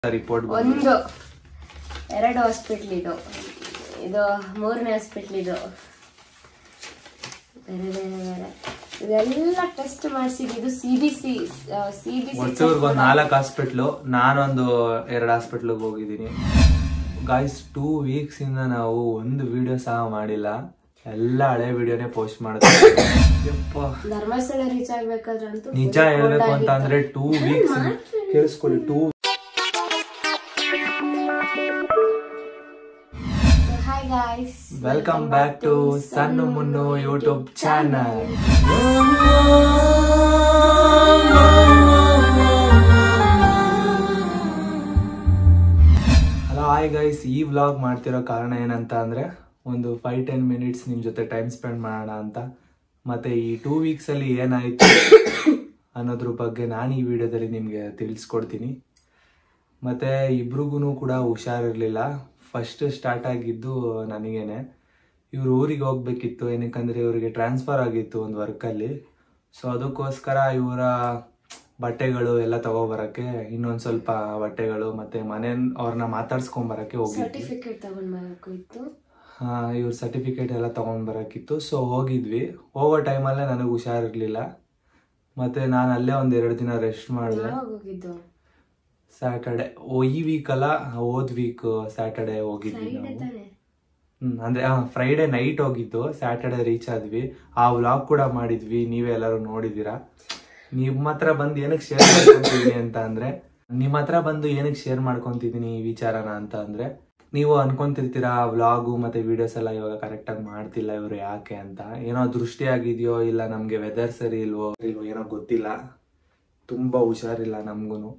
Report ಒಂದು ಎರಡು hospital ಇದು ಇದು ಮೂರನೇ ಹಾಸ್ಪಿಟ್ಲ್ ಇದು ಬೇರೆ ಬೇರೆ ಬೇರೆ ಇದೆಲ್ಲ ಟೆಸ್ಟ್ ಮಾಡಿಸಿದ್ದು ಇದು C B C C B C ಒಟ್ಟೂರ್ಗೆ ಒಂದು ನಾಲ್ಕು ಹಾಸ್ಪಿಟ್ಲು ನಾನೊಂದು ಎರಡು ಹಾಸ್ಪಿಟ್ಲಿಗೆ ಹೋಗಿದ್ದೀನಿ ಗಾಯ್ಸ್ ಟೂ ವೀಕ್ಸ್ ಇಂದ ನಾವು ಒಂದು ವಿಡಿಯೋ ಸಹ ಮಾಡಿಲ್ಲ ಎಲ್ಲ ಹಳೆ ವಿಡಿಯೋನೇ ಪೋಸ್ಟ್ ಮಾಡ್ತೀವಿ ಯಪ್ಪ ಧರ್ಮಸ್ಥಳ ರೀಚ್ ಆಗ್ಬೇಕಾದ್ರೆ ಅಂತೂ ನಿಜ ಹೇಳ್ಬೇಕು ಅಂತ ಅಂದ್ರೆ ಟೂ ವೀಕ್ಸ್ ಕೇಳಿಸ್ಕೊಳ್ಳಿ two hi guys welcome back to ಸಣ್ಣ ಮುನ್ನು YouTube channel hello hi guys ಈ ವ್ಲಾಗ್ ಮಾಡ್ತಿರೋ ಕಾರಣ ಏನಂತ ಅಂದ್ರೆ ಒಂದು ಫೈವ್ ಟೆನ್ ಮಿನಿಟ್ಸ್ ನಿಮ್ ಜೊತೆ ಟೈಮ್ ಸ್ಪೆಂಡ್ ಮಾಡೋಣ ಅಂತ ಮತ್ತೆ ಈ ಟೂ ವೀಕ್ಸ್ ಅಲ್ಲಿ ಏನಾಯ್ತು ಅನ್ನೋದ್ರ ಬಗ್ಗೆ ನಾನು ಈ ವಿಡಿಯೋದಲ್ಲಿ ನಿಮ್ಗೆ ತಿಳಿಸ್ಕೊಡ್ತೀನಿ ಮತ್ತೆ ಇಬ್ರಿಗೂ ಕೂಡ ಹುಷಾರಿರ್ಲಿಲ್ಲ ಫಸ್ಟ್ ಸ್ಟಾರ್ಟ್ ಆಗಿದ್ದು ನನಗೇನೆ ಇವ್ರು ಊರಿಗೆ ಹೋಗ್ಬೇಕಿತ್ತು ಏನಕ್ಕಂದ್ರೆ ಇವರಿಗೆ ಟ್ರಾನ್ಸ್ಫರ್ ಆಗಿತ್ತು ಒಂದು ವರ್ಕಲ್ಲಿ ಸೊ ಅದಕ್ಕೋಸ್ಕರ ಇವರ ಬಟ್ಟೆಗಳು ಎಲ್ಲ ತಗೋಬರಕ್ಕೆ ಇನ್ನೊಂದ್ ಸ್ವಲ್ಪ ಬಟ್ಟೆಗಳು ಮತ್ತೆ ಮನೆ ಅವ್ರನ್ನ ಮಾತಾಡ್ಸ್ಕೊಂಬರಕ್ಕೆ ಹೋಗಿದ್ವಿ ಸರ್ಟಿಫಿಕೇಟ್ ತಗೊಂಡ್ ಬರಬೇಕು ಇತ್ತು ಇವ್ರ ಸರ್ಟಿಫಿಕೇಟ್ ಎಲ್ಲ ತಗೊಂಡ್ ಬರಕ್ಕಿತ್ತು ಸೊ ಹೋಗಿದ್ವಿ ಹೋಗೋ ಟೈಮಲ್ಲೇ ನನಗೆ ಹುಷಾರಿರ್ಲಿಲ್ಲ ಮತ್ತೆ ನಾನು ಅಲ್ಲೇ ಒಂದ್ ಎರಡು ದಿನ ರೆಸ್ಟ್ ಮಾಡಿದೆ ಯಾವಾಗ ಹೋಗಿದ್ದು ಸ್ಯಾಟರ್ಡೆ ಓ ಈ ವೀಕ್ ಅಲ್ಲ ಹೋದ್ ವೀಕ್ ಸ್ಯಾಟರ್ಡೆ ಹೋಗಿದ್ವಿ ಫ್ರೈಡೆ ನಾವು ತಾನೆ ಹ್ಮ್ ಅಂದ್ರೆ ಫ್ರೈಡೆ ನೈಟ್ ಹೋಗಿದ್ದು ಸ್ಯಾಟರ್ಡೆ ರೀಚ್ ಆದ್ವಿ ಆ ವ್ಲಾಗ್ ಕೂಡ ಮಾಡಿದ್ವಿ ನೀವೇ ಎಲ್ಲರೂ ನೋಡಿದೀರಾ ನಿಮ್ಮ ಹತ್ರ ಬಂದು ಏನಕ್ಕೆ ಶೇರ್ ಮಾಡ್ಕೊಂತಿದೀನಿ ಅಂತ ಅಂದ್ರೆ ನಿಮ್ಮ ಹತ್ರ ಬಂದು ಏನಕ್ಕೆ ಶೇರ್ ಮಾಡ್ಕೊಂತಿದೀನಿ ಈ ವಿಚಾರನ ಅಂತ ಅಂದ್ರೆ ನೀವು ಅನ್ಕೊಂತಿರ್ತೀರಾ ವ್ಲಾಗು ಮತ್ತೆ ವಿಡಿಯೋಸ್ ಎಲ್ಲ ಇವಾಗ ಕರೆಕ್ಟ್ ಆಗಿ ಮಾಡ್ತಿಲ್ಲ ಇವ್ರು ಯಾಕೆ ಅಂತ ಏನೋ ದೃಷ್ಟಿ ಆಗಿದೆಯೋ ಇಲ್ಲ ನಮ್ಗೆ ವೆದರ್ ಸರಿ ಇಲ್ವೋ ಇಲ್ವೋ ಏನೋ ಗೊತ್ತಿಲ್ಲ ತುಂಬಾ ಹುಷಾರಿಲ್ಲ ನಮ್ಗೂನು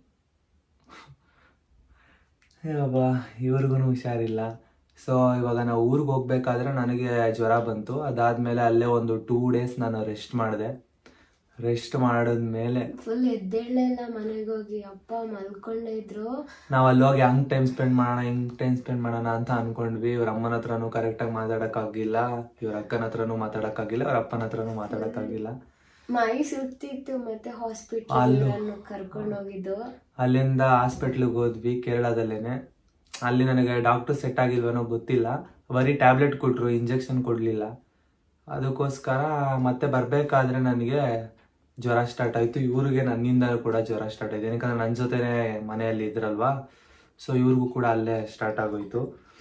ಅಬ್ಬಾ ಇವ್ರಿಗೂ ಹುಷಾರಿಲ್ಲ ಸೊ ಇವಾಗ ನಾವು ಊರಿಗೆ ಹೋಗ್ಬೇಕಾದ್ರೆ ನನಗೆ ಜ್ವರ ಬಂತು ಅದಾದ್ಮೇಲೆ ಅಲ್ಲೇ ಒಂದು ಟೂ ಡೇಸ್ ನಾನು ರೆಸ್ಟ್ ಮಾಡಿದೆ ರೆಸ್ಟ್ ಮಾಡಿದ್ಮೇಲೆ ಫುಲ್ ಎದ್ದೇಳೇ ಇಲ್ಲ ಮನೆಗೆ ಹೋಗಿ ಅಪ್ಪ ಮಲ್ಕೊಂಡೇ ಇದ್ರು ನಾವು ಅಲ್ಲಿ ಹೋಗಿ ಹಂಗ್ ಟೈಮ್ ಸ್ಪೆಂಡ್ ಮಾಡೋಣ ಹಿಂಗ್ ಟೈಮ್ ಸ್ಪೆಂಡ್ ಮಾಡೋಣ ಅಂತ ಅನ್ಕೊಂಡ್ವಿ ಇವ್ರ ಅಮ್ಮನ ಹತ್ರನೂ ಕರೆಕ್ಟಾಗಿ ಮಾತಾಡಕ್ಕಾಗಿಲ್ಲ ಇವ್ರ ಅಕ್ಕನ ಹತ್ರನೂ ಮಾತಾಡಕ್ಕಾಗಿಲ್ಲ ಅವ್ರ ಅಪ್ಪನ ಹತ್ರನೂ ಮಾತಾಡಕ್ಕಾಗಿಲ್ಲ ಮೈ ಸುತ್ತಿತ್ತು ಮತ್ತೆ ಹಾಸ್ಪಿಟಲ್ ಅಲ್ಲೂ. ಕರ್ಕೊಂಡು ಹೋಗಿದ್ದು ಅಲ್ಲಿಂದ ಹಾಸ್ಪಿಟ್ಲಿಗೆ ಹೋದ್ವಿ ಕೇರಳದಲ್ಲೇನೆ ಅಲ್ಲಿ ನನಗೆ ಡಾಕ್ಟರ್ ಸೆಟ್ ಆಗಿಲ್ವನೋ ಗೊತ್ತಿಲ್ಲ ಬರೀ ಟ್ಯಾಬ್ಲೆಟ್ ಕೊಟ್ರು ಇಂಜೆಕ್ಷನ್ ಕೊಡ್ಲಿಲ್ಲ ಅದಕ್ಕೋಸ್ಕರ ಮತ್ತೆ ಬರ್ಬೇಕಾದ್ರೆ ನನಗೆ ಜ್ವರ ಸ್ಟಾರ್ಟ್ ಆಯ್ತು ಇವ್ರಿಗೆ ನನ್ನಿಂದ ಕೂಡ ಜ್ವರ ಸ್ಟಾರ್ಟ್ ಆಯ್ತು ಯಾಕಂದ್ರೆ ನನ್ನ ಜೊತೆನೆ ಮನೆಯಲ್ಲಿ ಇದ್ರಲ್ವಾ ಸೊ ಇವ್ರಿಗೂ ಕೂಡ ಅಲ್ಲೇ ಸ್ಟಾರ್ಟ್ ಆಗೋಯ್ತು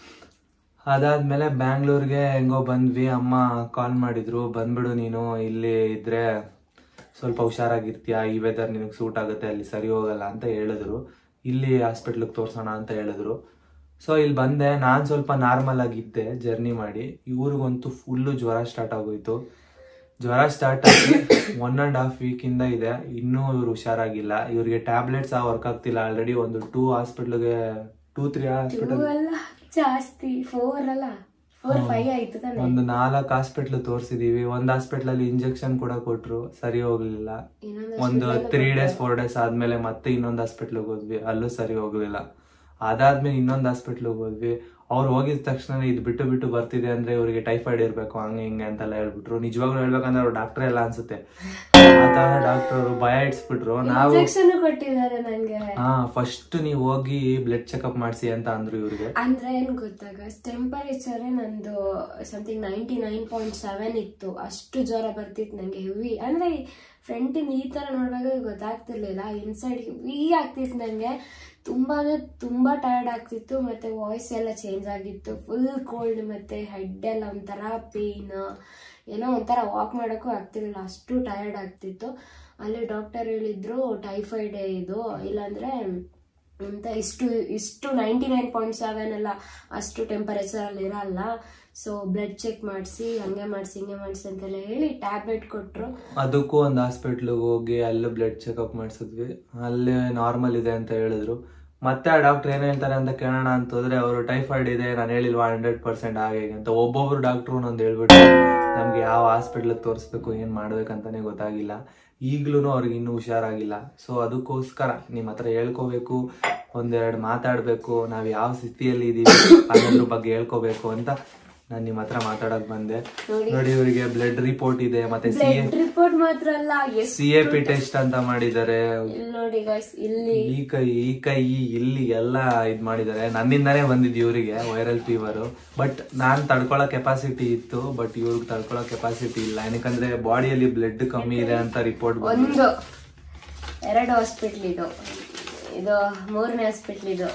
ಅದಾದ್ಮೇಲೆ ಬ್ಯಾಂಗ್ಳೂರ್ಗೆ ಹೆಂಗೋ ಬಂದ್ವಿ ಅಮ್ಮ ಕಾಲ್ ಮಾಡಿದ್ರು ಬಂದ್ಬಿಡು ನೀನು ಇಲ್ಲಿ ಇದ್ರೆ ಸ್ವಲ್ಪ ಹುಷಾರಾಗಿರ್ತೀಯ ಈ ವೆದರ್ ನಿನಗೆ ಸೂಟ್ ಆಗುತ್ತೆ ಅಲ್ಲಿ ಸರಿ ಹೋಗಲ್ಲ ಅಂತ ಹೇಳಿದ್ರು ಇಲ್ಲಿ ಹಾಸ್ಪಿಟ್ಲಿಗೆ ತೋರ್ಸೋಣ ಅಂತ ಹೇಳಿದ್ರು ಸೊ ಇಲ್ಲಿ ಬಂದೆ ನಾನು ಸ್ವಲ್ಪ ನಾರ್ಮಲ್ ಆಗಿದ್ದೆ ಜರ್ನಿ ಮಾಡಿ ಇವ್ರಿಗಂತೂ ಫುಲ್ಲು ಜ್ವರ ಸ್ಟಾರ್ಟ್ ಆಗೋಯ್ತು ಜ್ವರ ಸ್ಟಾರ್ಟ್ ಆಗಿ ಒನ್ ಅಂಡ್ ಹಾಫ್ ವೀಕ್ ಇಂದ ಇದೆ ಇನ್ನೂ ಇವ್ರು ಹುಷಾರಾಗಿಲ್ಲ ಇವ್ರಿಗೆ ಟ್ಯಾಬ್ಲೆಟ್ಸ್ ವರ್ಕ್ ಆಗ್ತಿಲ್ಲ ಆಲ್ರೆಡಿ ಒಂದು ಟೂ ಹಾಸ್ಪಿಟ್ಲ್ಗೆ ಟೂ ತ್ರೀ ಹಾಸ್ಪಿಟಲ್ ಅಲ್ಲ ಜಾಸ್ತಿ ಫೋರ್ ಅಲ್ಲ ಫೋರ್ ಫೈವ್ ಆಯ್ತು ತಾನೆ ಒಂದು ನಾಲ್ಕು ಹಾಸ್ಪಿಟ್ಲ್ ತೋರಿಸಿದೀವಿ ಒಂದ್ ಹಾಸ್ಪಿಟ್ಲ್ ಅಲ್ಲಿ ಇಂಜೆಕ್ಷನ್ ಕೂಡ ಕೊಟ್ರು ಸರಿ ಹೋಗ್ಲಿಲ್ಲ ಇನ್ನೊಂದು ಒಂದು ತ್ರೀ ಡೇಸ್ ಫೋರ್ ಡೇಸ್ ಆದ್ಮೇಲೆ ಮತ್ತೆ ಇನ್ನೊಂದು ಹಾಸ್ಪಿಟ್ಲಿಗೆ ಹೋದ್ವಿ ಅಲ್ಲೂ ಸರಿ ಹೋಗ್ಲಿಲ್ಲ ಅದಾದ್ಮೇಲೆ ಇನ್ನೊಂದು ಹಾಸ್ಪಿಟ್ಲಿಗೆ ಹೋದ್ವಿ ಅವ್ರು ಹೋಗಿದ ತಕ್ಷಣ ಇದು ಬಿಟ್ಟು ಬಿಟ್ಟು ಬರ್ತಿದೆ ಅಂದ್ರೆ ಇವರಿಗೆ ಟೈಫಾಯ್ಡ್ ಇರ್ಬೇಕು ಹಂಗೆ ಹಿಂಗೆ ಅಂತೆಲ್ಲ ಹೇಳ್ಬಿಟ್ರು ನಿಜವಾಗ್ಲೂ ಹೇಳ್ಬೇಕಂದ್ರೆ ಅವ್ರು ಡಾಕ್ಟರ್ ಎಲ್ಲ ಅನ್ಸುತ್ತೆ ಆ ತರ ಡಾಕ್ಟರ್ ಅವರು ಭಯ ಇಡ್ಸ್ಬಿಟ್ರು ನಾವು ಇಂಜೆಕ್ಷನ್ ಕೊಟ್ಟಿದ್ದಾರೆ ನಂಗೆ ಹಾ ಫಸ್ಟ್ ನೀವು ಹೋಗಿ ಬ್ಲಡ್ ಚೆಕಪ್ ಮಾಡಿಸಿ ಅಂತ ಅಂದ್ರು ಇವ್ರಿಗೆ ಅಂದ್ರೆ ಏನ್ ಗೊತ್ತಾಗ ಟೆಂಪರೇಚರ್ ನಂದು something ninety nine point seven ಇತ್ತು ಅಷ್ಟು ಜ್ವರ ಬರ್ತಿತ್ತು ನಂಗೆ ಹೆವಿ ಅಂದ್ರೆ ಫ್ರಂಟಿನ ಈ ತರ ನೋಡುವಾಗ ಗೊತ್ತಾಗ್ತಿರ್ಲಿಲ್ಲ ಇನ್ಸೈಡ್ ಹೆವಿ ಆಗ್ತಿತ್ತು ನಂಗೆ ತುಂಬಾ ಅಂದ್ರೆ ತುಂಬಾ ಟಯರ್ಡ್ ಆಗ್ತಿತ್ತು ಮತ್ತೆ ವಾಯ್ಸ್ ಎಲ್ಲ ಚೇಂಜ್ ಆಗಿತ್ತು ಫುಲ್ ಕೋಲ್ಡ್ ಮತ್ತೆ ಹೆಡ್ ಎಲ್ಲ ಒಂಥರ ಪೇನ್ ಏನೋ ಒಂಥರ ವಾಕ್ ಮಾಡೋಕ್ಕೂ ಆಗ್ತಿರ್ಲಿಲ್ಲ ಅಷ್ಟು ಟಯರ್ಡ್ ಆಗ್ತಿತ್ತು ಅಲ್ಲಿ ಡಾಕ್ಟರ್ ಹೇಳಿದ್ರು ಟೈಫಾಯ್ಡ್ ಇದು ಇಲ್ಲಾಂದ್ರೆ ಅಂತ ಇಷ್ಟು ಇಷ್ಟು ನೈಂಟಿ ನೈನ್ ಪಾಯಿಂಟ್ ಸೆವೆನ್ ಎಲ್ಲ ಅಷ್ಟು ಟೆಂಪರೇಚರ್ ಅಲ್ಲಿ ಇರಲ್ಲ ಸೊ ಬ್ಲಡ್ ಚೆಕ್ ಮಾಡಿಸಿ ಹಂಗೆ ಮಾಡಿಸಿ ಹಿಂಗೆ ಮಾಡಿಸಿ ಅಂತೆಲ್ಲ ಹೇಳಿ ಟ್ಯಾಬ್ಲೆಟ್ ಕೊಟ್ರು ಅದಕ್ಕೂ ಒಂದು ಹಾಸ್ಪಿಟ್ಲಿಗೆ ಹೋಗಿ ಅಲ್ಲೂ ಬ್ಲಡ್ ಚೆಕಪ್ ಮಾಡಿಸಿದ್ವಿ ಅಲ್ಲಿ ನಾರ್ಮಲ್ ಇದೆ ಅಂತ ಹೇಳಿದ್ರು ಮತ್ತೆ ಆ ಡಾಕ್ಟರ್ ಏನ್ ಹೇಳ್ತಾರೆ ಅಂತ ಕೇಳೋಣ ಅಂತ ಹೋದ್ರೆ ಅವರು ಟೈಫಾಯ್ಡ್ ಇದೆ ನಾನು ಹೇಳಿಲ್ವಾ ಹಂಡ್ರೆಡ್ ಪರ್ಸೆಂಟ್ ಹಾಗೆ ಹೀಗೆ ಅಂತ ಒಬ್ಬೊಬ್ರು ಡಾಕ್ಟ್ರು ಒಂದೊಂದು ಹೇಳ್ಬಿಟ್ಟು ನಮ್ಗೆ ಯಾವ ಹಾಸ್ಪಿಟ್ಲಿಗೆ ತೋರಿಸ್ಬೇಕು ಏನ್ ಮಾಡ್ಬೇಕಂತಾನೆ ಗೊತ್ತಾಗಿಲ್ಲ ಈಗ್ಲೂ ಅವ್ರಿಗೆ ಇನ್ನೂ ಹುಷಾರಾಗಿಲ್ಲ ಸೊ ಅದಕ್ಕೋಸ್ಕರ ನಿಮ್ಮ ಹತ್ರ ಹೇಳ್ಕೋಬೇಕು ಒಂದೆರಡು ಮಾತಾಡ್ಬೇಕು ನಾವ್ ಯಾವ ಸ್ಥಿತಿಯಲ್ಲಿ ಇದೀವಿ ಅನ್ನೋದ್ರ ಬಗ್ಗೆ ಹೇಳ್ಕೋಬೇಕು ಅಂತ ನಾನು ನಿಮ್ಮ ಹತ್ರ ಮಾತಾಡಕ್ ಬಂದೆ ನೋಡಿ. ನೋಡಿ ಇವರಿಗೆ ಬ್ಲಡ್ ರಿಪೋರ್ಟ್ ಇದೆ ಮತ್ತೆ ಸಿ ಎ ಬ್ಲಡ್ ರಿಪೋರ್ಟ್ ಮಾತ್ರ ಅಲ್ಲ ಎಷ್ಟು ಸಿ ಎ ಪಿ ಟೆಸ್ಟ್ ಅಂತ ಮಾಡಿದ್ದಾರೆ ಇಲ್ಲಿ ನೋಡಿ ಗೈಸ್ ಇಲ್ಲಿ ಈ ಕೈ ಈ ಕೈ ಇಲ್ಲಿ ಎಲ್ಲ ಇದ್ ಮಾಡಿದ್ದಾರೆ ನನ್ನಿಂದಾನೇ ಬಂದಿದ್ದು ಇವರಿಗೆ ವೈರಲ್ ಫೀವರ್ ಬಟ್ ನಾನ್ ತಡ್ಕೊಳ್ಳೋ ಕೆಪಾಸಿಟಿ ಇತ್ತು ಬಟ್ ಇವ್ರಿಗೆ ತಡ್ಕೊಳ್ಳೋ ಕೆಪಾಸಿಟಿ ಇಲ್ಲ ಏನಕ್ಕಂದ್ರೆ ಬಾಡಿಯಲ್ಲಿ ಬ್ಲಡ್ ಕಮ್ಮಿ ಇದೆ ಅಂತ ರಿಪೋರ್ಟ್ ಒಂದು ಎರಡು ಹಾಸ್ಪಿಟ್ಲ್ ಇದು ಇದು ಮೂರನೇ ಹಾಸ್ಪಿಟ್ಲ್ ಇದು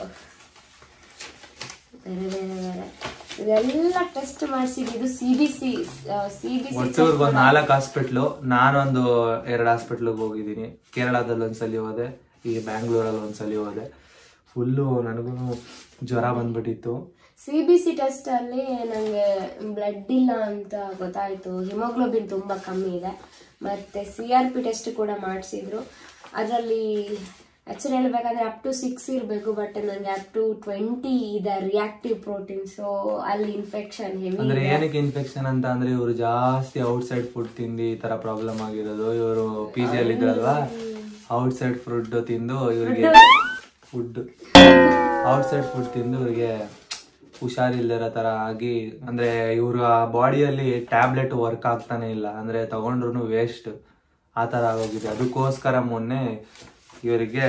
ಬೇರೆ ಬೇರೆ ಬೇರೆ ಇದೆಲ್ಲ ಟೆಸ್ಟ್ ಮಾಡಿಸಿದ್ದು ಇದು C B C C B C ಒಟ್ಟು ಇವ್ರಿಗೆ ಒಂದು ನಾಲ್ಕು ಹಾಸ್ಪಿಟ್ಲು ನಾನೊಂದು ಎರಡು ಹಾಸ್ಪಿಟ್ಲಿಗೆ ಹೋಗಿದ್ದೀನಿ ಕೇರಳದಲ್ಲಿ ಒಂದ್ಸಲಿ ಹೋದೆ ಈ ಬ್ಯಾಂಗ್ಳೂರಲ್ಲಿ ಒಂದ್ಸಲಿ ಹೋದೆ ಫುಲ್ಲು ನನಗೂ ಜ್ವರ ಬಂದ್ಬಿಟ್ಟಿತ್ತು ಸಿ ಬಿ ಸಿ ಟೆಸ್ಟ್ ಅಲ್ಲಿ ನನಗೆ ಬ್ಲಡ್ ಇಲ್ಲ ಅಂತ ಗೊತ್ತಾಯ್ತು ಹಿಮೋಗ್ಲೋಬಿನ್ ತುಂಬಾ ಕಮ್ಮಿ ಇದೆ ಮತ್ತೆ ಸಿ ಆರ್ ಪಿ ಟೆಸ್ಟ್ ಕೂಡ ಮಾಡಿಸಿದ್ರು ಅದರಲ್ಲಿ ಆಕ್ಚುಲಿ ಹೇಳ್ಬೇಕಂದ್ರೆ ಅಪ್ ಟು ಸಿಕ್ಸ್ ಇರಬೇಕು ಬಟ್ ನನಗೆ ಅಪ್ ಟು ಟ್ವೆಂಟಿ ಇದೆ ರಿಯಾಕ್ಟಿವ್ ಪ್ರೋಟೀನ್ ಸೊ ಅಲ್ಲಿ ಇನ್ಫೆಕ್ಷನ್ ಹೆವಿ ಅಂದ್ರೆ ಏನಕ್ಕೆ ಇನ್ಫೆಕ್ಷನ್ ಅಂತ ಅಂದ್ರೆ ಇವರು ಜಾಸ್ತಿ ಔಟ್ ಸೈಡ್ ಫುಡ್ ತಿಂದು ಈ ತರ ಪ್ರಾಬ್ಲಮ್ ಆಗಿರೋದು ಇವರು ಪಿ ಜಿ ಅಲ್ಲಿ ಇದ್ರಲ್ವಾ ಔಟ್ ಸೈಡ್ ಫುಡ್ ತಿಂದು ಇವರಿಗೆ ಫುಡ್ ಔಟ್ ಸೈಡ್ ಫುಡ್ ತಿಂದು ಇವರಿಗೆ ಹುಷಾರಿಲ್ದಿರೋ ತರ ಆಗಿ ಅಂದ್ರೆ ಇವ್ರ ಬಾಡಿಯಲ್ಲಿ ಟ್ಯಾಬ್ಲೆಟ್ ವರ್ಕ್ ಆಗ್ತಾನೆ ಇಲ್ಲ ಅಂದ್ರೆ ತಗೊಂಡ್ರು ವೇಸ್ಟ್ ಆ ತರ ಆಗೋಗಿದೆ ಅದಕ್ಕೋಸ್ಕರ ಮೊನ್ನೆ ಇವರಿಗೆ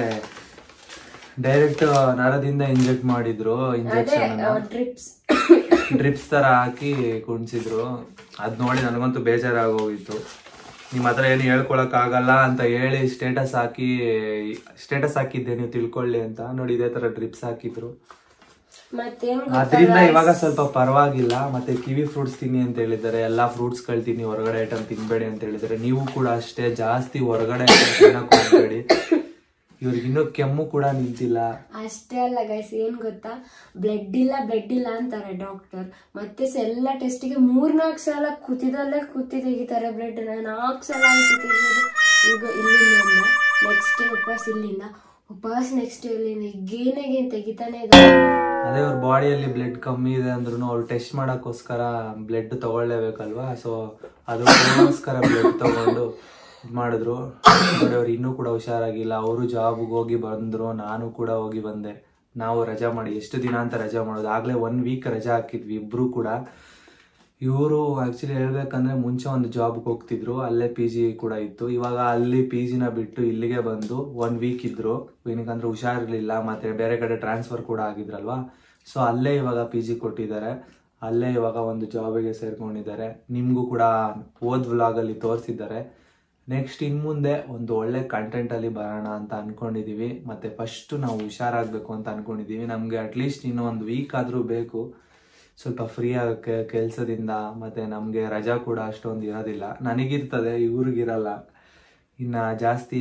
ಡೈರೆಕ್ಟ್ ನರದಿಂದ ಇಂಜೆಕ್ಟ್ ಮಾಡಿದ್ರು ಇಂಜೆಕ್ಷನ್ ಡ್ರಿಪ್ಸ್ ಡ್ರಿಪ್ಸ್ ತರ ಹಾಕಿ ಕುಣಿಸಿದ್ರು ಅದ್ ನೋಡಿ ನನಗಂತೂ ಬೇಜಾರಾಗೋಗಿತ್ತು ನಿಮ್ಮ ಹತ್ರ ಏನು ಹೇಳ್ಕೊಳಕ್ ಆಗಲ್ಲ ಅಂತ ಹೇಳಿ ಸ್ಟೇಟಸ್ ಹಾಕಿ ಸ್ಟೇಟಸ್ ಹಾಕಿದ್ದೆ ನೀವು ತಿಳ್ಕೊಳ್ಳಿ ಅಂತ ನೋಡಿ ಇದೇ ತರ ಡ್ರಿಪ್ಸ್ ಹಾಕಿದ್ರು ಮತ್ತೇನ್ ಅದ್ರಿಂದ ಇವಾಗ ಸ್ವಲ್ಪ ಪರವಾಗಿಲ್ಲ ಮತ್ತೆ ಕಿವಿ ಫ್ರೂಟ್ಸ್ ತಿನ್ನಿ ಅಂತ ಹೇಳಿದ್ದಾರೆ ಎಲ್ಲಾ ಫ್ರೂಟ್ಸ್ ಗಳು ತಿನ್ನಿ ಹೊರಗಡೆ ಐಟಮ್ ತಿನ್ಬೇಡಿ ಅಂತ ಹೇಳಿದ್ದಾರೆ ನೀವು ಕೂಡ ಅಷ್ಟೇ ಜಾಸ್ತಿ ಹೊರಗಡೆ item ತಿನ್ನಕ್ ಹೋಗ್ಬೇಡಿ ಇವ್ರಿಗೆ ಇನ್ನೂ ಕೆಮ್ಮು ಕೂಡ ನಿಂತಿಲ್ಲ ಅಷ್ಟೇ ಅಲ್ಲ ಗೈಸ್ ಏನ್ ಗೊತ್ತಾ ಬ್ಲಡ್ ಇಲ್ಲ ಬ್ಲಡ್ ಇಲ್ಲ ಅಂತಾರೆ ಡಾಕ್ಟರ್ ಮತ್ತೆ ಸ ಎಲ್ಲ ಟೆಸ್ಟಿಗೆ ಮೂರ್ನಾಲ್ಕು ಸಲ ಕುತಿದಲ್ಲೇ ಕುತ್ತಿ ತೆಗಿತಾರೆ ಬ್ಲಡ್ ನಾಲ್ಕು ಸಲ ಆಯ್ತು ತೆಗಿಯೋದು ಈಗ ಇಲ್ಲಿಂದ ನೆಕ್ಸ್ಟ್ ಉಪವಾಸ ಇಲ್ಲಿಂದ ಉಪವಾಸ ನೆಕ್ಸ್ಟ್ ಇಲ್ಲಿಂದ ಈಗೇನಾಗೆ ತೆಗಿತಾನೆ ಇದ್ದಾರೆ ಅದೇ ಅವ್ರ ಬಾಡಿಯಲ್ಲಿ ಬ್ಲಡ್ ಕಮ್ಮಿ ಇದೆ ಅಂದ್ರೂ ಅವ್ರು ಟೆಸ್ಟ್ ಮಾಡಕ್ಕೋಸ್ಕರ ಬ್ಲಡ್ ತಗೊಳ್ಳೇಬೇಕಲ್ವಾ ಸೊ ಅದಕ್ಕೋಸ್ಕರ ಬ್ಲಡ್ ತಗೊಂಡು ಇದ್ ಮಾಡಿದ್ರು ನೋಡಿ ಅವ್ರು ಇನ್ನೂ ಕೂಡ ಹುಷಾರಾಗಿಲ್ಲ ಅವರು ಜಾಬ್ಗೆ ಹೋಗಿ ಬಂದ್ರು ನಾನು ಕೂಡ ಹೋಗಿ ಬಂದೆ ನಾವು ರಜಾ ಮಾಡಿ ಎಷ್ಟು ದಿನ ಅಂತ ರಜಾ ಮಾಡೋದು ಆಗ್ಲೇ ಒನ್ ವೀಕ್ ರಜಾ ಹಾಕಿದ್ವಿ ಇಬ್ರು ಕೂಡ ಇವರು ಆಕ್ಚುಲಿ ಹೇಳ್ಬೇಕಂದ್ರೆ ಮುಂಚೆ ಒಂದು ಜಾಬ್ಗೆ ಹೋಗ್ತಿದ್ರು ಅಲ್ಲೇ ಪಿ ಜಿ ಕೂಡ ಇತ್ತು ಇವಾಗ ಅಲ್ಲಿ ಪಿ ಜಿನ ಬಿಟ್ಟು ಇಲ್ಲಿಗೆ ಬಂದು ಒನ್ ವೀಕ್ ಇದ್ರು ಏನಕ್ಕಂದ್ರೆ ಹುಷಾರಿರ್ಲಿಲ್ಲ ಮತ್ತೆ ಬೇರೆ ಕಡೆ ಟ್ರಾನ್ಸ್ಫರ್ ಕೂಡ ಆಗಿದ್ರಲ್ವಾ ಸೊ ಅಲ್ಲೇ ಇವಾಗ ಪಿ ಜಿ ಕೊಟ್ಟಿದ್ದಾರೆ ಅಲ್ಲೇ ಇವಾಗ ಒಂದು ಜಾಬಿಗೆ ಸೇರ್ಕೊಂಡಿದ್ದಾರೆ ನಿಮ್ಗೂ ಕೂಡ ಓದ್ ವ್ಲಾಗಲ್ಲಿ ತೋರಿಸಿದ್ದಾರೆ ನೆಕ್ಸ್ಟ್ ಇನ್ ಮುಂದೆ ಒಂದು ಒಳ್ಳೆ ಕಂಟೆಂಟ್ ಅಲ್ಲಿ ಬರೋಣ ಅಂತ ಅನ್ಕೊಂಡಿದೀವಿ ಮತ್ತೆ ಫಸ್ಟ್ ನಾವು ಹುಷಾರಾಗಬೇಕು ಅಂತ ಅನ್ಕೊಂಡಿದೀವಿ ನಮ್ಗೆ ಅಟ್ಲೀಸ್ಟ್ ಇನ್ನೂ ಒಂದು ವೀಕ್ ಆದ್ರೂ ಬೇಕು ಸ್ವಲ್ಪ ಫ್ರೀ ಆಗಕ್ಕೆ ಕೆಲಸದಿಂದ ಮತ್ತೆ ನಮಗೆ ರಜಾ ಕೂಡ ಅಷ್ಟೊಂದು ಇರೋದಿಲ್ಲ ನನಗಿರ್ತದೆ ಇವ್ರಿಗಿರಲ್ಲ ಇನ್ನ ಜಾಸ್ತಿ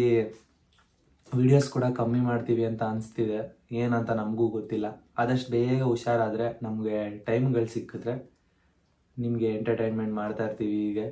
ವಿಡಿಯೋಸ್ ಕೂಡ ಕಮ್ಮಿ ಮಾಡ್ತೀವಿ ಅಂತ ಅನಿಸ್ತಿದೆ ಏನಂತ ನಮಗೂ ಗೊತ್ತಿಲ್ಲ ಆದಷ್ಟು ಬೇಗ ಹುಷಾರಾದರೆ ನಮಗೆ ಟೈಮ್ಗಳು ಸಿಕ್ಕಿದ್ರೆ ನಿಮಗೆ ಎಂಟರ್ಟೈನ್ಮೆಂಟ್ ಮಾಡ್ತಾ ಇರ್ತೀವಿ ಹೀಗೆ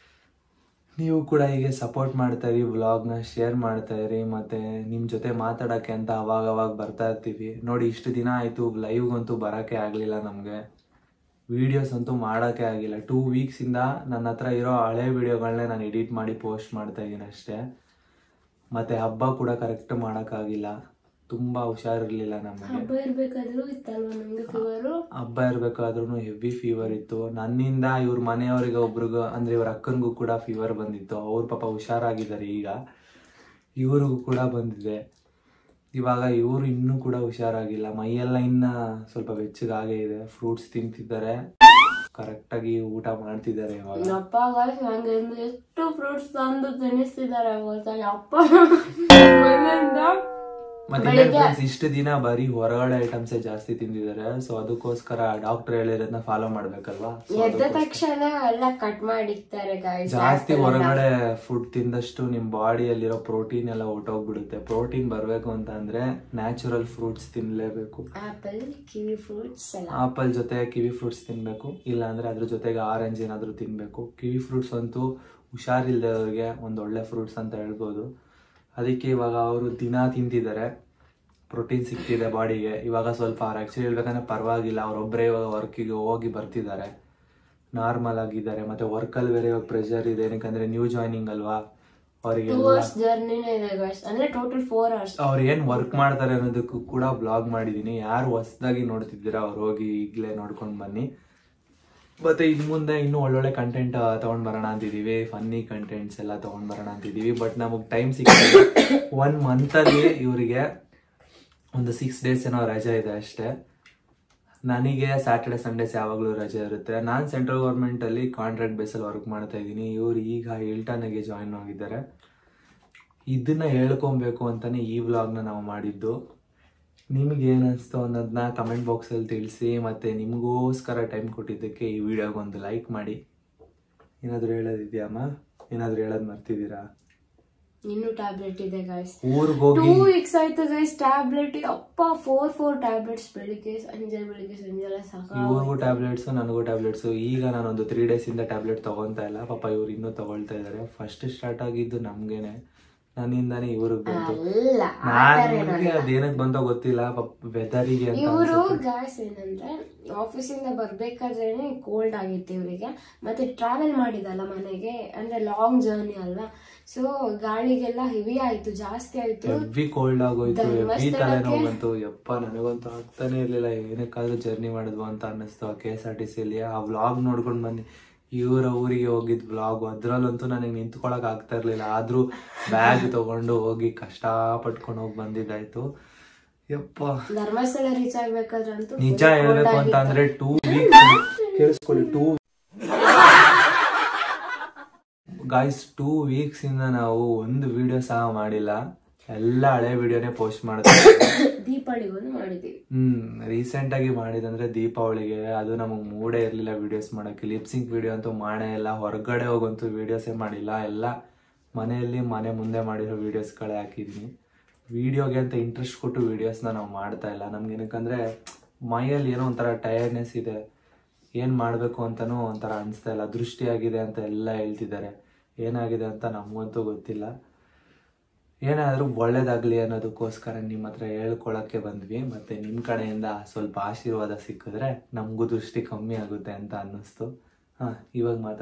ನೀವು ಕೂಡ ಹೀಗೆ ಸಪೋರ್ಟ್ ಮಾಡ್ತಾ ಇರಿ ವ್ಲಾಗ್ನ ಶೇರ್ ಮಾಡ್ತಾ ಇರಿ ಮತ್ತೆ ನಿಮ್ಮ ಜೊತೆ ಮಾತಾಡೋಕ್ಕೆ ಅಂತ ಅವಾಗ ಅವಾಗ ಬರ್ತಾ ಇರ್ತೀವಿ ನೋಡಿ ಇಷ್ಟು ದಿನ ಆಯಿತು ಲೈವ್ಗಂತೂ ಬರೋಕ್ಕೆ ಆಗಲಿಲ್ಲ ನಮಗೆ ವಿಡಿಯೋಸ್ ಅಂತೂ ಮಾಡೋಕ್ಕೆ ಆಗಿಲ್ಲ ಟೂ ವೀಕ್ಸಿಂದ ನನ್ನ ಹತ್ರ ಇರೋ ಹಳೆ ವಿಡಿಯೋಗಳನ್ನೇ ನಾನು ಎಡಿಟ್ ಮಾಡಿ ಪೋಸ್ಟ್ ಮಾಡ್ತಾ ಇದ್ದೀನಿ ಅಷ್ಟೇ ಮತ್ತೆ ಹಬ್ಬ ಕೂಡ ಕರೆಕ್ಟ್ ಮಾಡೋಕ್ಕಾಗಿಲ್ಲ ತುಂಬ ಹುಷಾರಿರ್ಲಿಲ್ಲ ನಮಗೆ ಹಬ್ಬ ಇರ್ಬೇಕಾದ್ರೂ ಇತ್ತಲ್ವಾ ನಮ್ಗೆ ಫೀವರು ಹಬ್ಬ ಇರ್ಬೇಕಾದ್ರೂ ಹೆವಿ ಫೀವರ್ ಇತ್ತು ನನ್ನಿಂದ ಇವ್ರ ಮನೆಯವರಿಗೆ ಒಬ್ರಿಗೂ ಅಂದ್ರೆ ಇವ್ರ ಅಕ್ಕನಿಗೂ ಕೂಡ ಫೀವರ್ ಬಂದಿತ್ತು ಅವ್ರ ಪಾಪ ಹುಷಾರಾಗಿದ್ದಾರೆ ಈಗ ಇವ್ರಿಗೂ ಕೂಡ ಬಂದಿದೆ ಇವಾಗ ಇವರು ಇನ್ನೂ ಕೂಡ ಹುಷಾರಾಗಿಲ್ಲ ಮೈಯೆಲ್ಲ ಇನ್ನ ಸ್ವಲ್ಪ ಬೆಚ್ಚಗಾಗೇ ಇದೆ ಫ್ರೂಟ್ಸ್ ತಿಂತಿದ್ದಾರೆ ಕರೆಕ್ಟಾಗಿ ಊಟ ಮಾಡ್ತಿದ್ದಾರೆ ಇವಾಗ ಅಪ್ಪ guys, ನಂಗೆ ಇನ್ನು ಎಷ್ಟು ಫ್ರೂಟ್ಸ್ ತಂದು ತಿನ್ನಿಸ್ತಿದ್ದಾರೆ ಗೊತ್ತಾ ಅಪ್ಪ ಮನೆಯಿಂದ ಮತ್ತೆ ಇನ್ನೇನ್ friends, ಇಷ್ಟು ದಿನ ಬರೀ ಹೊರಗಡೆ ಐಟಮ್ಸೇ ಜಾಸ್ತಿ ತಿಂದಿದ್ದಾರೆ ಸೊ ಅದಕ್ಕೋಸ್ಕರ ಡಾಕ್ಟರ್ ಹೇಳಿರೋದನ್ನ ಫಾಲೋ ಮಾಡ್ಬೇಕಲ್ವಾ So ಎದ್ದ ತಕ್ಷಣ ಎಲ್ಲ ಕಟ್ ಮಾಡಿಕ್ತಾರೆ ಗಾಯ್ಸ್ ಜಾಸ್ತಿ ಹೊರಗಡೆ ಫುಡ್ ತಿಂದಷ್ಟು ನಿಮ್ ಬಾಡಿಯಲ್ಲಿರೋ ಪ್ರೋಟೀನ್ ಎಲ್ಲ ಹೊಟ್ಟೋಗ್ಬಿಡುತ್ತೆ ಪ್ರೋಟೀನ್ ಬರ್ಬೇಕು ಅಂತ ಅಂದ್ರೆ ನ್ಯಾಚುರಲ್ ಫ್ರೂಟ್ಸ್ ತಿನ್ಲೇಬೇಕು ಆಪಲ್ ಕಿವಿ ಫ್ರೂಟ್ಸ್ ಎಲ್ಲ ಆಪಲ್ ಜೊತೆ ಕಿವಿ ಫ್ರೂಟ್ಸ್ ತಿನ್ಬೇಕು ಇಲ್ಲ ಅಂದ್ರೆ ಅದ್ರ ಜೊತೆಗೆ ಆರೆಂಜ್ ಏನಾದ್ರು ತಿನ್ಬೇಕು ಕಿವಿ ಫ್ರೂಟ್ಸ್ ಅಂತೂ ಹುಷಾರಿಲ್ದವ್ರಿಗೆ ಒಂದು ಒಳ್ಳೆ ಫ್ರೂಟ್ಸ್ ಅಂತ ಹೇಳ್ಬೋದು ಅದಕ್ಕೆ ಇವಾಗ ಅವರು ದಿನ ತಿಂತಿದ್ದಾರೆ ಪ್ರೋಟೀನ್ ಸಿಗ್ತಿದೆ ಬಾಡಿಗೆ ಇವಾಗ ಸ್ವಲ್ಪ ಅವ್ರು ಆ್ಯಕ್ಚುಲಿ ಹೇಳ್ಬೇಕಂದ್ರೆ ಪರವಾಗಿಲ್ಲ ಅವರೊಬ್ಬರೇ ಇವಾಗ ವರ್ಕಿಗೆ ಹೋಗಿ ಬರ್ತಿದ್ದಾರೆ ನಾರ್ಮಲ್ ಆಗಿದ್ದಾರೆ ಮತ್ತೆ ವರ್ಕಲ್ಲಿ ಬೇರೆ ಇವಾಗ ಪ್ರೆಷರ್ ಇದೆ ಏನಕ್ಕಂದ್ರೆ ನ್ಯೂ ಜಾಯ್ನಿಂಗ್ ಅಲ್ವಾ ಟೂ ಅವರಿಗೆಲ್ಲ ಅವರ್ಸ್ ಜರ್ನಿನೇ ಇದೆ ಗಾಯ್ಸ್ ಅಂದ್ರೆ ಟೋಟಲ್ ಫೋರ್ ಅವರ್ಸ್ ಅವ್ರು ಏನ್ ವರ್ಕ್ ಮಾಡ್ತಾರೆ ಅನ್ನೋದಕ್ಕೂ ಕೂಡ ಬ್ಲಾಗ್ ಮಾಡಿದೀನಿ ಯಾರು ಹೊಸದಾಗಿ ನೋಡ್ತಿದ್ದೀರಾ ಅವ್ರು ಹೋಗಿ ಈಗಲೇ ನೋಡ್ಕೊಂಡು ಬನ್ನಿ ಮತ್ತೆ ಇನ್ ಮುಂದೆ ಇನ್ನೂ ಒಳ್ಳೊಳ್ಳೆ ಕಂಟೆಂಟ್ ತಗೊಂಡ್ ಬರೋಣ ಅಂತಿದೀವಿ ಫನ್ನಿ ಕಂಟೆಂಟ್ಸ್ ಎಲ್ಲ ತಗೊಂಡ್ ಬರೋಣ ಅಂತಿದೀವಿ ಬಟ್ ನಮಗ್ ಟೈಮ್ ಸಿಗ್ತದೆ ಒನ್ ಮಂತ್ ಅಲ್ಲಿ ಇವರಿಗೆ ಒಂದು ಸಿಕ್ಸ್ ಡೇಸ್ ಏನೋ ರಜೆ ಇದೆ ಅಷ್ಟೇ ನನಗೆ ಸ್ಯಾಟರ್ಡೆ ಸಂಡೇಸ್ ಯಾವಾಗಲೂ ರಜೆ ಇರುತ್ತೆ ನಾನು ಸೆಂಟ್ರಲ್ ಗೌರ್ಮೆಂಟ್ ಅಲ್ಲಿ ಕಾಂಟ್ರಾಕ್ಟ್ ಬೇಸಲ್ಲಿ ವರ್ಕ್ ಮಾಡ್ತಾ ಇದ್ದೀನಿ ಇವ್ರು ಈಗ ಹಿಲ್ಟನ್ಗೆ ಜಾಯಿನ್ ಆಗಿದ್ದಾರೆ ಇದನ್ನ ಹೇಳ್ಕೊಬೇಕು ಅಂತಾನೆ ಈ ವ್ಲಾಗ್ನ ನಾವು ಮಾಡಿದ್ದು ನಿಮ್ಗೆ ಏನು ಅನಿಸ್ತು ಅನ್ನೋದನ್ನ ಕಮೆಂಟ್ ಬಾಕ್ಸಲ್ಲಿ ತಿಳಿಸಿ ಮತ್ತು ನಿಮಗೋಸ್ಕರ ಟೈಮ್ ಕೊಟ್ಟಿದ್ದಕ್ಕೆ ಈ ವಿಡಿಯೋಗೆ ಒಂದು ಲೈಕ್ ಮಾಡಿ ಏನಾದರೂ ಹೇಳೋದಿದೆಯಮ್ಮ ಏನಾದರೂ ಹೇಳೋದು ಮರ್ತಿದ್ದೀರಾ ಇನ್ನೂ ಟ್ಯಾಬ್ಲೆಟ್ ಇದೆ ಗಾಯ್ಸ್ ಊರಿಗೆ ಟೂ ಹೋಗಿ ವೀಕ್ಸ್ ಆಯ್ತು ಗೈಸ್ ಟ್ಯಾಬ್ಲೆಟ್ ಅಪ್ಪ ಫೋರ್ ಫೋರ್ ಟ್ಯಾಬ್ಲೆಟ್ಸ್ ಬೆಳಿಗ್ಗೆ ಸಂಜೆ ಬೆಳಿಗ್ಗೆ ಸಂಜೆ ಎಲ್ಲ ಇವ್ರಿಗೂ ಸಾಕ ಟ್ಯಾಬ್ಲೆಟ್ಸು ನನಗೂ ಟ್ಯಾಬ್ಲೆಟ್ಸು ಈಗ ನಾನೊಂದು ತ್ರೀ ಡೇಸಿಂದ ಟ್ಯಾಬ್ಲೆಟ್ ತಗೊತಾ ಇಲ್ಲ ಪಾಪ ಇವ್ರು ಇನ್ನೂ ತಗೊಳ್ತಾ ಇದ್ದಾರೆ ಫಸ್ಟ್ ಸ್ಟಾರ್ಟ್ ಆಗಿದ್ದು ನಮ್ಗೇನೆ ನನ್ನಿಂದಾನೇ ಇವ್ರಿಗೆ ಬಂತು ಅಲ್ಲ ಆ ಥರ ನನಗೆ ಅದೇನಕ್ಕೆ ಬಂತೋ ಗೊತ್ತಿಲ್ಲ ವೆದರಿಗೆ ಅಂತ ಇವರು ಅನ್ಸುತ್ತೆ. ಗಾಯ್ಸ್ ಏನಂದ್ರೆ ಆಫೀಸಿಂದ ಬರ್ಬೇಕಾದ್ರೇನೆ ಕೋಲ್ಡ್ ಆಗಿತ್ತು ಇವರಿಗೆ ಮತ್ತೆ ಟ್ರಾವೆಲ್ ಮಾಡಿದಲ್ಲ ಮನೆಗೆ ಅಂದ್ರೆ ಲಾಂಗ್ ಜರ್ನಿ ಅಲ್ವಾ ಸೊ ಗಾಳಿಗೆಲ್ಲ ಹೆವಿ ಆಯ್ತು ಜಾಸ್ತಿ ಆಯ್ತು ಹೆವಿ ಕೋಲ್ಡ್ ಆಗೋಯ್ತು ಹೆವಿ ಧರ್ಮಸ್ಥಳಕ್ಕೆ- ತಲೆನೋವು ಬಂತು ಯಪ್ಪ ನನಗಂತೂ ಆಗ್ತಾನೆ ಇರ್ಲಿಲ್ಲ ಏನಕ್ಕಾದ್ರೂ ಜರ್ನಿ ಮಾಡಿದ್ವು ಅಂತ ಅನ್ನಿಸ್ತು ಆ ಕೆ ಎಸ್ ಆರ್ ಟಿ ಸಿಲಿ ಆ ವ್ಲಾಗ್ ನೋಡ್ಕೊಂಡು ಬಂದು ಇವರ ಊರಿಗೆ ಹೋಗಿದ್ ವ್ಲಾಗ್ ಅದ್ರಲ್ಲಂತೂ ನನಗೆ ನಿಂತ್ಕೊಳಕ್ ಆಗ್ತಾ ಇರ್ಲಿಲ್ಲ ಆದ್ರೂ ಬ್ಯಾಗ್ ತಗೊಂಡು ಹೋಗಿ ಕಷ್ಟ ಪಟ್ಕೊಂಡು ಹೋಗಿ ಬಂದಿದ್ದಾಯ್ತು ಯಪ್ಪ ಧರ್ಮಸ್ಥಳ ರೀಚ್ ಆಗ್ಬೇಕಾದ್ರಂತೂ ನಿಜ ಹೇಳ್ಬೇಕು ಅಂತ ಅಂದ್ರೆ ಟೂ ವೀಕ್ಸ್ ಕೇಳಿಸ್ಕೊಳ್ಳಿ ಟೂ ಗಾಯ್ಸ್ ಟೂ ವೀಕ್ಸ್ ಇಂದ ನಾವು ಒಂದು ವಿಡಿಯೋ ಸಹ ಮಾಡಿಲ್ಲ ಎಲ್ಲ ಹಳೆ ವಿಡಿಯೋನೇ ಪೋಸ್ಟ್ ಮಾಡ್ತೀವಿ ದೀಪಾವಳಿಗೆ ಒಂದು ಮಾಡಿದೀವಿ ಹ್ಮ್ ರೀಸೆಂಟ್ ಆಗಿ ಮಾಡಿದಂದ್ರೆ ದೀಪಾವಳಿಗೆ ಅದು ನಮಗೆ ಮೂಡೇ ಇರ್ಲಿಲ್ಲ ವಿಡಿಯೋಸ್ ಮಾಡಕ್ಕೆ ಲಿಪ್ಸಿಂಗ್ ವಿಡಿಯೋ ಅಂತೂ ಮಾಡೇ ಇಲ್ಲ ಹೊರಗಡೆ ಹೋಗಂತೂ ವಿಡಿಯೋಸೇ ಮಾಡಿಲ್ಲ ಎಲ್ಲ ಮನೆಯಲ್ಲಿ ಮನೆ ಮುಂದೆ ಮಾಡಿರೋ ವಿಡಿಯೋಸ್ಗಳೇ ಹಾಕಿದೀನಿ ವಿಡಿಯೋಗೆ ಅಂತ ಇಂಟ್ರೆಸ್ಟ್ ಕೊಟ್ಟು ವಿಡಿಯೋಸ್ನ ನಾವು ಮಾಡ್ತಾ ಇಲ್ಲ ನಮ್ಗೆ ಏನಕ್ಕಂದ್ರೆ ಮೈಯಲ್ಲಿ ಏನೋ ಒಂಥರ ಟಯರ್ಡ್ನೆಸ್ ಇದೆ ಏನು ಮಾಡಬೇಕು ಅಂತನೂ ಒಂಥರ ಅನಿಸ್ತಾ ಇಲ್ಲ ದೃಷ್ಟಿ ಆಗಿದೆ ಅಂತ ಎಲ್ಲ ಹೇಳ್ತಿದ್ದಾರೆ ಏನಾಗಿದೆ ಅಂತ ನಮಗಂತೂ ಗೊತ್ತಿಲ್ಲ ಏನಾದರೂ ಒಳ್ಳೇದಾಗ್ಲಿ ಅನ್ನೋದಕ್ಕೋಸ್ಕರ ನಿಮ್ಮ ಹತ್ರ ಹೇಳ್ಕೊಳಕ್ಕೆ ಬಂದ್ವಿ ಮತ್ತೆ ನಿಮ್ಮ ಕಡೆಯಿಂದ ಸ್ವಲ್ಪ ಆಶೀರ್ವಾದ ಸಿಕ್ಕಿದ್ರೆ ನಮಗೂ ದೃಷ್ಟಿ ಕಮ್ಮಿ ಆಗುತ್ತೆ ಅಂತ ಅನ್ನಿಸ್ತು ಹಾಂ ಇವಾಗ ಮಾತಾಡ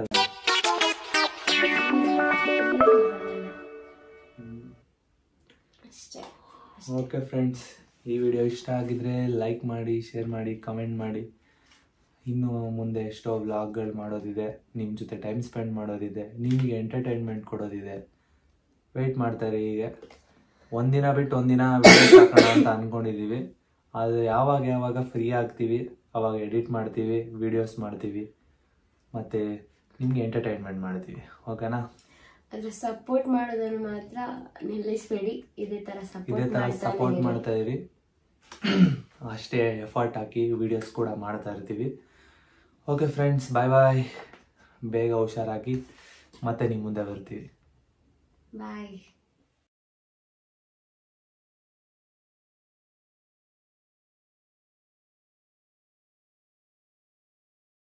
ಅಷ್ಟೇ ಓಕೆ ಫ್ರೆಂಡ್ಸ್ ಈ ವಿಡಿಯೋ ಇಷ್ಟ ಆಗಿದ್ರೆ ಲೈಕ್ ಮಾಡಿ ಶೇರ್ ಮಾಡಿ ಕಮೆಂಟ್ ಮಾಡಿ ಇನ್ನು ಮುಂದೆ ಎಷ್ಟೋ ವ್ಲಾಗ್ಗಳು ಮಾಡೋದಿದೆ ನಿಮ್ಮ ಜೊತೆ ಟೈಮ್ ಸ್ಪೆಂಡ್ ಮಾಡೋದಿದೆ ನಿಮಗೆ ಎಂಟರ್ಟೈನ್ಮೆಂಟ್ ಕೊಡೋದಿದೆ ವೆಯ್ಟ್ ಮಾಡ್ತಾರೆ ಹೀಗೆ ಒಂದಿನ ಬಿಟ್ಟು ಒಂದಿನ ವಿಡಿಯೋಸ್ ಹಾಕೋಣ ಅಂತ ಅಂದ್ಕೊಂಡಿದ್ದೀವಿ ಅದು ಯಾವಾಗ ಯಾವಾಗ ಫ್ರೀ ಆಗ್ತೀವಿ ಅವಾಗ ಎಡಿಟ್ ಮಾಡ್ತೀವಿ ವಿಡಿಯೋಸ್ ಮಾಡ್ತೀವಿ ಮತ್ತು ನಿಮಗೆ ಎಂಟರ್ಟೈನ್ಮೆಂಟ್ ಮಾಡ್ತೀವಿ ಓಕೆನಾ ಅದ್ರ ಸಪೋರ್ಟ್ ಮಾಡೋದನ್ನು ಮಾತ್ರ ನಿಲ್ಲಿಸ್ಬೇಡಿ ಇದೇ ತರ ಇದೇ ಸಪೋರ್ಟ್ ಥರ ಮಾಡ್ತಾನೆ ಸಪೋರ್ಟ್ ಇರಿ. ಮಾಡ್ತಾ ಇರಿ ಅಷ್ಟೇ ಎಫರ್ಟ್ ಹಾಕಿ ವಿಡಿಯೋಸ್ ಕೂಡ ಮಾಡ್ತಾ ಇರ್ತೀವಿ ಓಕೆ ಫ್ರೆಂಡ್ಸ್ ಬಾಯ್ ಬಾಯ್ ಬೇಗ ಹುಷಾರಾಗಿ ಮತ್ತೆ ನಿಮ್ಮ ಮುಂದೆ ಬರ್ತೀವಿ ಬಾಯ್